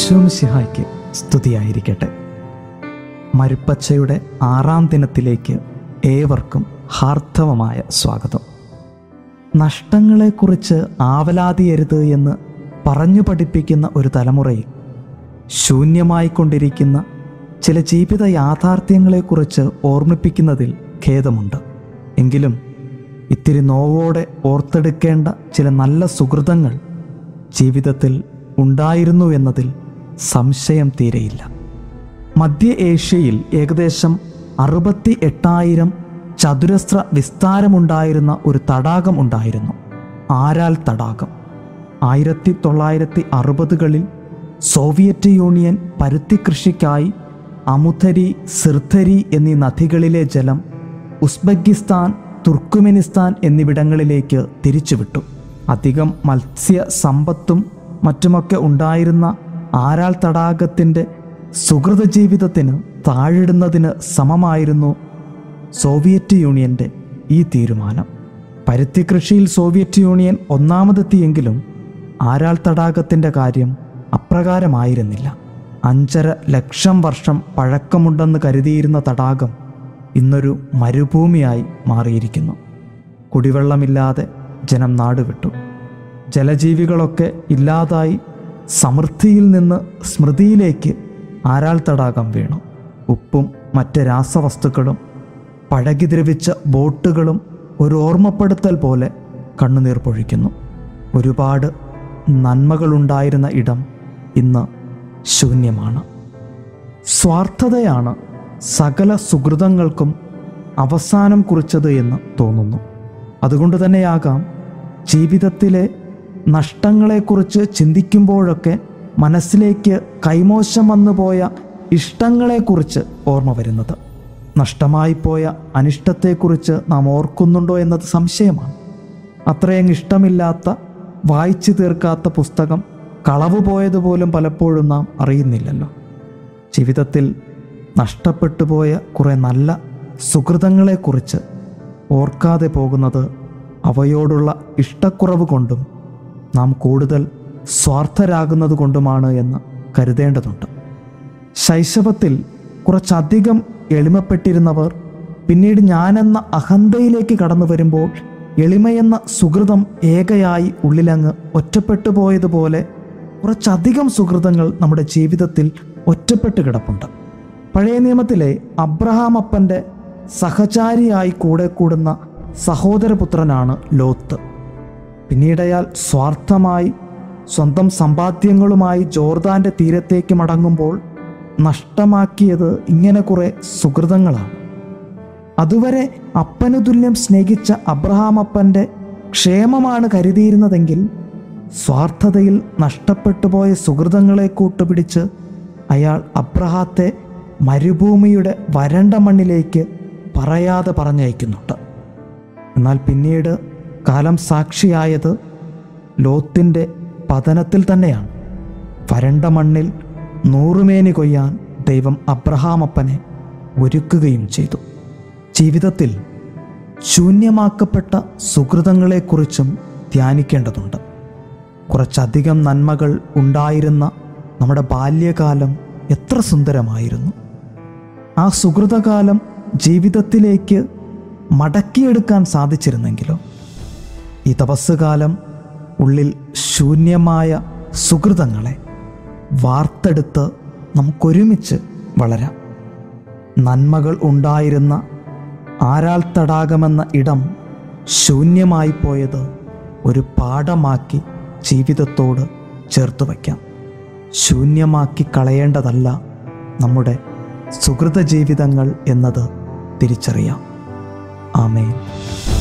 ഈശോമിശിഹായ്ക്ക് സ്തുതിയായിരിക്കട്ടെ മരുപ്പച്ചയുടെ ആറാം ദിനത്തിലേക്ക് ഏവർക്കും ഹാർദവമായ സ്വാഗതം നഷ്ടങ്ങളെക്കുറിച്ച് ആവലാതിയരുത് എന്ന് പറഞ്ഞു പഠിപ്പിക്കുന്ന ഒരു തലമുറയിൽ ശൂന്യമായിക്കൊണ്ടിരിക്കുന്ന ചില ജീവിത യാഥാർത്ഥ്യങ്ങളെക്കുറിച്ച് ഓർമ്മിപ്പിക്കുന്നതിൽ ഖേദമുണ്ട് എങ്കിലും ഇത്തിരി നോവോടെ ഓർത്തെടുക്കേണ്ട ചില നല്ല സുഹൃതങ്ങൾ ജീവിതത്തിൽ ഉണ്ടായിരുന്നു എന്നതിൽ സംശയം തീരെയില്ല മധ്യ ഏഷ്യയിൽ ഏകദേശം അറുപത്തി എട്ടായിരം ചതുരശ്ര വിസ്താരമുണ്ടായിരുന്ന ഒരു തടാകം ഉണ്ടായിരുന്നു ആരാൽ തടാകം ആയിരത്തി തൊള്ളായിരത്തി അറുപതുകളിൽ സോവിയറ്റ് യൂണിയൻ പരുത്തി കൃഷിക്കായി അമുഥരി സിർഥരി എന്നീ നദികളിലെ ജലം ഉസ്ബെക്കിസ്ഥാൻ തുർക്കുമെനിസ്ഥാൻ എന്നിവിടങ്ങളിലേക്ക് തിരിച്ചുവിട്ടു അധികം മത്സ്യ സമ്പത്തും മറ്റുമൊക്കെ ഉണ്ടായിരുന്ന ആരാൾ തടാകത്തിൻ്റെ സുഹൃത ജീവിതത്തിന് താഴിടുന്നതിന് സമമായിരുന്നു സോവിയറ്റ് യൂണിയൻ്റെ ഈ തീരുമാനം പരുത്തി കൃഷിയിൽ സോവിയറ്റ് യൂണിയൻ ഒന്നാമതെത്തിയെങ്കിലും ആരാൾ തടാകത്തിൻ്റെ കാര്യം അപ്രകാരമായിരുന്നില്ല അഞ്ചര ലക്ഷം വർഷം പഴക്കമുണ്ടെന്ന് കരുതിയിരുന്ന തടാകം ഇന്നൊരു മരുഭൂമിയായി മാറിയിരിക്കുന്നു കുടിവെള്ളമില്ലാതെ ജനം നാടുവിട്ടു ജലജീവികളൊക്കെ ഇല്ലാതായി സമൃദ്ധിയിൽ നിന്ന് സ്മൃതിയിലേക്ക് ആരാൾ തടാകം വീണു ഉപ്പും മറ്റ് രാസവസ്തുക്കളും പഴകി ദ്രവിച്ച ബോട്ടുകളും ഒരു ഓർമ്മപ്പെടുത്തൽ പോലെ കണ്ണുനീർ പൊഴിക്കുന്നു ഒരുപാട് നന്മകളുണ്ടായിരുന്ന ഇടം ഇന്ന് ശൂന്യമാണ് സ്വാർത്ഥതയാണ് സകല സുഹൃതങ്ങൾക്കും അവസാനം കുറിച്ചത് എന്ന് തോന്നുന്നു അതുകൊണ്ട് തന്നെയാകാം ജീവിതത്തിലെ നഷ്ടങ്ങളെക്കുറിച്ച് ചിന്തിക്കുമ്പോഴൊക്കെ മനസ്സിലേക്ക് കൈമോശം വന്നു പോയ ഇഷ്ടങ്ങളെക്കുറിച്ച് ഓർമ്മ വരുന്നത് നഷ്ടമായി പോയ അനിഷ്ടത്തെക്കുറിച്ച് നാം ഓർക്കുന്നുണ്ടോ എന്നത് സംശയമാണ് അത്രയും ഇഷ്ടമില്ലാത്ത വായിച്ചു തീർക്കാത്ത പുസ്തകം കളവ് പോയതുപോലും പലപ്പോഴും നാം അറിയുന്നില്ലല്ലോ ജീവിതത്തിൽ നഷ്ടപ്പെട്ടു പോയ കുറേ നല്ല സുഹൃതങ്ങളെക്കുറിച്ച് ഓർക്കാതെ പോകുന്നത് അവയോടുള്ള ഇഷ്ടക്കുറവ് കൊണ്ടും നാം കൂടുതൽ സ്വാർത്ഥരാകുന്നത് കൊണ്ടുമാണ് എന്ന് കരുതേണ്ടതുണ്ട് ശൈശവത്തിൽ കുറച്ചധികം എളിമപ്പെട്ടിരുന്നവർ പിന്നീട് ഞാനെന്ന അഹന്തയിലേക്ക് കടന്നു വരുമ്പോൾ എളിമയെന്ന സുഹൃതം ഏകയായി ഉള്ളിലങ്ങ് ഒറ്റപ്പെട്ടു പോയതുപോലെ കുറച്ചധികം സുഹൃതങ്ങൾ നമ്മുടെ ജീവിതത്തിൽ ഒറ്റപ്പെട്ട് കിടപ്പുണ്ട് പഴയ നിയമത്തിലെ അബ്രഹാം അപ്പൻ്റെ സഹചാരിയായി കൂടെ കൂടുന്ന സഹോദരപുത്രനാണ് ലോത്ത് പിന്നീട് അയാൾ സ്വാർത്ഥമായി സ്വന്തം സമ്പാദ്യങ്ങളുമായി ജോർദാന്റെ തീരത്തേക്ക് മടങ്ങുമ്പോൾ നഷ്ടമാക്കിയത് ഇങ്ങനെ കുറെ സുഹൃതങ്ങളാണ് അതുവരെ അപ്പനു തുല്യം സ്നേഹിച്ച അബ്രഹാം അപ്പൻ്റെ ക്ഷേമമാണ് കരുതിയിരുന്നതെങ്കിൽ സ്വാർത്ഥതയിൽ നഷ്ടപ്പെട്ടു പോയ സുഹൃതങ്ങളെ കൂട്ടുപിടിച്ച് അയാൾ അബ്രഹാത്തെ മരുഭൂമിയുടെ വരണ്ട മണ്ണിലേക്ക് പറയാതെ പറഞ്ഞയക്കുന്നുണ്ട് എന്നാൽ പിന്നീട് കാലം സാക്ഷിയായത് ലോത്തിൻ്റെ പതനത്തിൽ തന്നെയാണ് വരണ്ട മണ്ണിൽ നൂറുമേനി കൊയ്യാൻ ദൈവം അബ്രഹാമപ്പനെ ഒരുക്കുകയും ചെയ്തു ജീവിതത്തിൽ ശൂന്യമാക്കപ്പെട്ട സുഹൃതങ്ങളെക്കുറിച്ചും ധ്യാനിക്കേണ്ടതുണ്ട് കുറച്ചധികം നന്മകൾ ഉണ്ടായിരുന്ന നമ്മുടെ ബാല്യകാലം എത്ര സുന്ദരമായിരുന്നു ആ സുഹൃതകാലം ജീവിതത്തിലേക്ക് മടക്കിയെടുക്കാൻ സാധിച്ചിരുന്നെങ്കിലോ ഈ തപസ്സുകാലം ഉള്ളിൽ ശൂന്യമായ സുഹൃതങ്ങളെ വാർത്തെടുത്ത് നമുക്കൊരുമിച്ച് വളരാം നന്മകൾ ഉണ്ടായിരുന്ന ആരാൾ തടാകമെന്ന ഇടം ശൂന്യമായി പോയത് ഒരു പാഠമാക്കി ജീവിതത്തോട് ചേർത്ത് വയ്ക്കാം ശൂന്യമാക്കി കളയേണ്ടതല്ല നമ്മുടെ സുഹൃത ജീവിതങ്ങൾ എന്നത് തിരിച്ചറിയാം ആമേൻ